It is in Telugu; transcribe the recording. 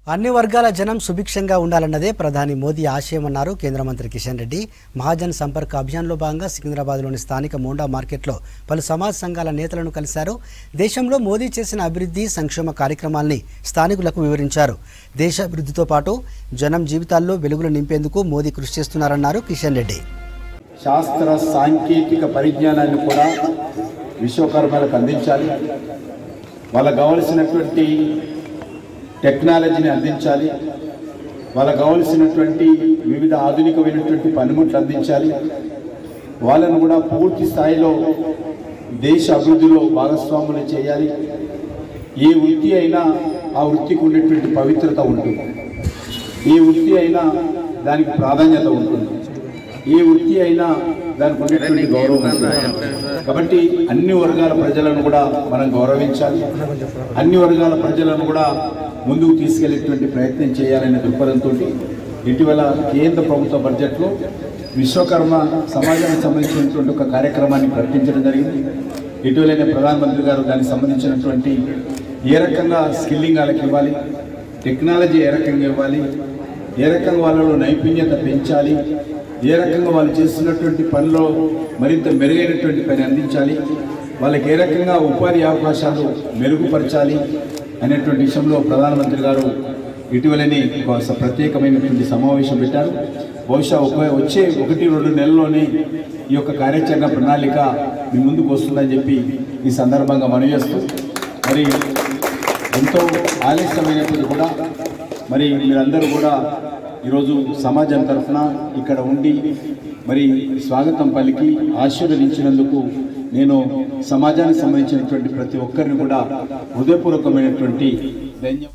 అన్ని వర్గాల జనం సుభిక్షంగా ఉండాలన్నదే ప్రధాని మోదీ ఆశయమన్నారు కేంద్ర మంత్రి కిషన్ రెడ్డి మహాజన్ సంపర్క్ అభియాన్లో భాగంగా సికింద్రాబాద్లోని స్థానిక మోండా మార్కెట్లో పలు సమాజ సంఘాల నేతలను కలిశారు దేశంలో మోదీ చేసిన అభివృద్ధి సంక్షేమ కార్యక్రమాల్ని స్థానికులకు వివరించారు దేశ అభివృద్ధితో పాటు జనం జీవితాల్లో వెలుగులు నింపేందుకు మోదీ కృషి చేస్తున్నారన్నారు కిషన్ రెడ్డి శాస్త్ర సాంకేతిక పరిజ్ఞానాన్ని కూడా విశ్వకర్మలకు అందించాలి వాళ్ళకు కావలసినటువంటి టెక్నాలజీని అందించాలి వాళ్ళకు కావలసినటువంటి వివిధ ఆధునికమైనటువంటి పనిముట్లు అందించాలి వాళ్ళను కూడా పూర్తి స్థాయిలో దేశ అభివృద్ధిలో భాగస్వాములు చేయాలి ఏ వృత్తి అయినా ఆ వృత్తికి ఉండేటువంటి పవిత్రత ఉంటుంది ఏ వృత్తి అయినా దానికి ప్రాధాన్యత ఉంటుంది ఏ వృత్తి అయినా దానికి ఉండేటువంటి గౌరవం ఉంటుంది కాబట్టి అన్ని వర్గాల ప్రజలను కూడా మనం గౌరవించాలి అన్ని వర్గాల ప్రజలను కూడా ముందుకు తీసుకెళ్లేటువంటి ప్రయత్నం చేయాలనే దృక్పథంతో ఇటీవల కేంద్ర ప్రభుత్వ బడ్జెట్లో విశ్వకర్మ సమాజానికి సంబంధించినటువంటి ఒక కార్యక్రమాన్ని ప్రకటించడం జరిగింది ఇటీవలనే ప్రధానమంత్రి గారు దానికి సంబంధించినటువంటి ఏ రకంగా స్కిల్లింగ్ వాళ్ళకి ఇవ్వాలి టెక్నాలజీ ఏ రకంగా ఇవ్వాలి ఏ రకంగా వాళ్ళలో నైపుణ్యత పెంచాలి ఏ రకంగా వాళ్ళు చేస్తున్నటువంటి పనిలో మరింత మెరుగైనటువంటి పని అందించాలి వాళ్ళకి ఏ రకంగా ఉపాధి అవకాశాలు మెరుగుపరచాలి అనేటువంటి విషయంలో ప్రధానమంత్రి గారు ఇటీవలనే ఒక స- ప్రత్యేకమైనటువంటి సమావేశం పెట్టారు బహుశా ఒక వచ్చే ఒకటి రెండు నెలల్లోనే ఈ యొక్క కార్యాచరణ ప్రణాళిక మీ ముందుకు వస్తుందని చెప్పి ఈ సందర్భంగా మనవి చేస్తూ మరి ఎంతో ఆలస్యమైనప్పుడు కూడా మరి మీరందరూ కూడా ఈరోజు సమాజం తరఫున ఇక్కడ ఉండి మరి స్వాగతం పలికి ఆశీర్వదించినందుకు నేను సమాజానికి సంబంధించినటువంటి ప్రతి ఒక్కరిని కూడా హృదయపూర్వకమైనటువంటి ధన్యవాదాలు